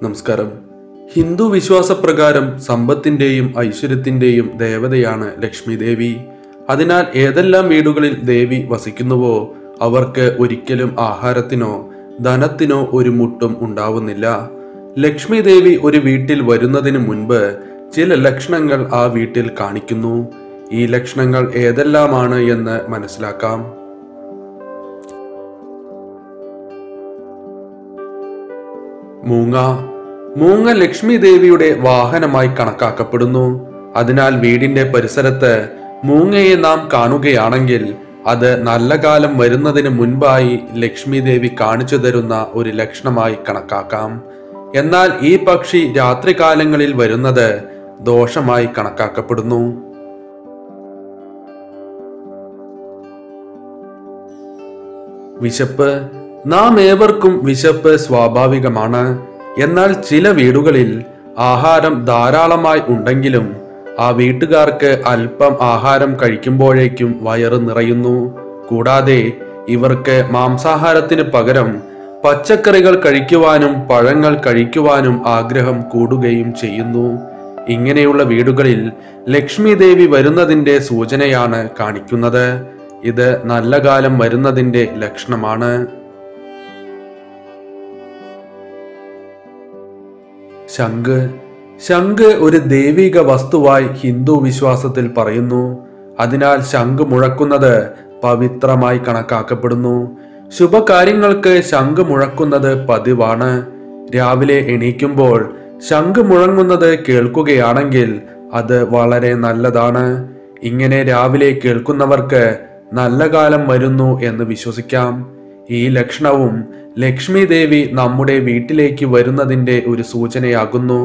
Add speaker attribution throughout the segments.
Speaker 1: നമസ്കാരം ഹിന്ദു വിശ്വാസപ്രകാരം സമ്പത്തിന്റെയും ഐശ്വര്യത്തിന്റെയും ദേവതയാണ് ലക്ഷ്മി ദേവി അതിനാൽ ഏതെല്ലാം വീടുകളിൽ ദേവി വസിക്കുന്നുവോ അവർക്ക് ഒരിക്കലും ആഹാരത്തിനോ ധനത്തിനോ ഒരു മുട്ടും ഉണ്ടാവുന്നില്ല ലക്ഷ്മി ദേവി ഒരു വീട്ടിൽ വരുന്നതിന് മുൻപ് ചില ലക്ഷണങ്ങൾ ആ വീട്ടിൽ കാണിക്കുന്നു ഈ ലക്ഷണങ്ങൾ ഏതെല്ലാമാണ് എന്ന് മനസ്സിലാക്കാം മൂങ്ങ മൂങ്ങ ലക്ഷ്മി ദേവിയുടെ വാഹനമായി കണക്കാക്കപ്പെടുന്നു അതിനാൽ വീടിന്റെ പരിസരത്ത് മൂങ്ങയെ നാം കാണുകയാണെങ്കിൽ അത് നല്ല കാലം വരുന്നതിന് മുൻപായി ലക്ഷ്മി ദേവി കാണിച്ചു തരുന്ന ഒരു ലക്ഷണമായി കണക്കാക്കാം എന്നാൽ ഈ പക്ഷി രാത്രികാലങ്ങളിൽ വരുന്നത് ദോഷമായി കണക്കാക്കപ്പെടുന്നു വിശപ്പ് നാം ഏവർക്കും വിശപ്പ് സ്വാഭാവികമാണ് എന്നാൽ ചില വീടുകളിൽ ആഹാരം ധാരാളമായി ഉണ്ടെങ്കിലും ആ വീട്ടുകാർക്ക് അല്പം ആഹാരം കഴിക്കുമ്പോഴേക്കും വയറ് നിറയുന്നു കൂടാതെ ഇവർക്ക് മാംസാഹാരത്തിന് പകരം പച്ചക്കറികൾ കഴിക്കുവാനും പഴങ്ങൾ കഴിക്കുവാനും ആഗ്രഹം കൂടുകയും ചെയ്യുന്നു ഇങ്ങനെയുള്ള വീടുകളിൽ ലക്ഷ്മി ദേവി വരുന്നതിന്റെ സൂചനയാണ് കാണിക്കുന്നത് ഇത് നല്ല കാലം വരുന്നതിന്റെ ലക്ഷണമാണ് ശംഖ് ശംഖ് ഒരു ദൈവിക വസ്തുവായി ഹിന്ദു വിശ്വാസത്തിൽ പറയുന്നു അതിനാൽ ശംഖ് മുഴക്കുന്നത് പവിത്രമായി കണക്കാക്കപ്പെടുന്നു ശുഭകാര്യങ്ങൾക്ക് ശംഖ് മുഴക്കുന്നത് പതിവാണ് രാവിലെ എണീക്കുമ്പോൾ ശംഖ് മുഴങ്ങുന്നത് കേൾക്കുകയാണെങ്കിൽ അത് വളരെ നല്ലതാണ് ഇങ്ങനെ രാവിലെ കേൾക്കുന്നവർക്ക് നല്ല കാലം വരുന്നു എന്ന് വിശ്വസിക്കാം ഈ ലക്ഷണവും ലക്ഷ്മി ദേവി നമ്മുടെ വീട്ടിലേക്ക് വരുന്നതിന്റെ ഒരു സൂചനയാകുന്നു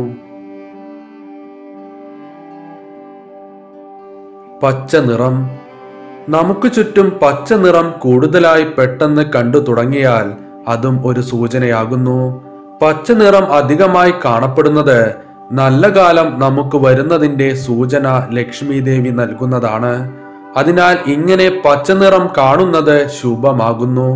Speaker 1: പച്ച നിറം നമുക്ക് ചുറ്റും പച്ച നിറം കൂടുതലായി പെട്ടെന്ന് കണ്ടു തുടങ്ങിയാൽ അതും ഒരു സൂചനയാകുന്നു പച്ച നിറം അധികമായി കാണപ്പെടുന്നത് നല്ല കാലം നമുക്ക് വരുന്നതിന്റെ സൂചന ലക്ഷ്മി ദേവി നൽകുന്നതാണ് അതിനാൽ ഇങ്ങനെ പച്ച നിറം കാണുന്നത് ശുഭമാകുന്നു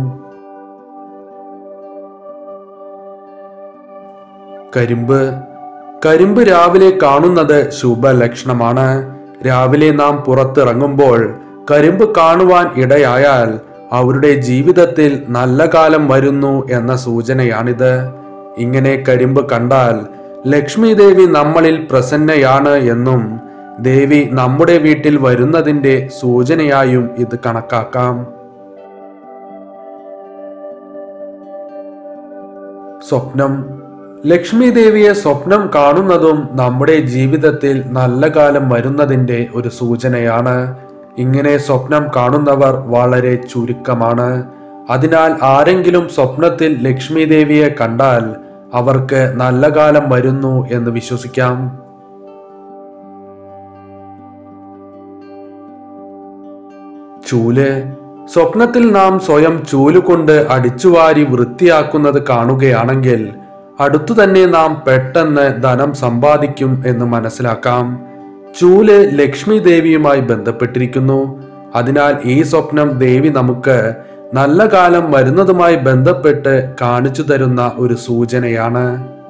Speaker 1: കരിമ്പ് കരിമ്പ് രാവിലെ കാണുന്നത് ശുഭലക്ഷണമാണ് രാവിലെ നാം പുറത്തിറങ്ങുമ്പോൾ കരിമ്പ് കാണുവാൻ ഇടയായാൽ അവരുടെ ജീവിതത്തിൽ നല്ല കാലം വരുന്നു എന്ന സൂചനയാണിത് ഇങ്ങനെ കരിമ്പ് കണ്ടാൽ ലക്ഷ്മി ദേവി നമ്മളിൽ പ്രസന്നയാണ് എന്നും ദേവി നമ്മുടെ വീട്ടിൽ വരുന്നതിന്റെ സൂചനയായും ഇത് കണക്കാക്കാം സ്വപ്നം ലക്ഷ്മി ദേവിയെ സ്വപ്നം കാണുന്നതും നമ്മുടെ ജീവിതത്തിൽ നല്ല കാലം വരുന്നതിന്റെ ഒരു സൂചനയാണ് ഇങ്ങനെ സ്വപ്നം കാണുന്നവർ വളരെ ചുരുക്കമാണ് അതിനാൽ ആരെങ്കിലും സ്വപ്നത്തിൽ ലക്ഷ്മി ദേവിയെ കണ്ടാൽ അവർക്ക് നല്ല കാലം വരുന്നു എന്ന് വിശ്വസിക്കാം ചൂല് സ്വപ്നത്തിൽ നാം സ്വയം ചൂലുകൊണ്ട് അടിച്ചുവാരി വൃത്തിയാക്കുന്നത് കാണുകയാണെങ്കിൽ അടുത്തു തന്നെ നാം പെട്ടെന്ന് ധനം സമ്പാദിക്കും എന്ന് മനസ്സിലാക്കാം ചൂല് ലക്ഷ്മി ദേവിയുമായി ബന്ധപ്പെട്ടിരിക്കുന്നു അതിനാൽ ഈ സ്വപ്നം ദേവി നമുക്ക് നല്ല കാലം വരുന്നതുമായി ബന്ധപ്പെട്ട് കാണിച്ചു തരുന്ന ഒരു സൂചനയാണ്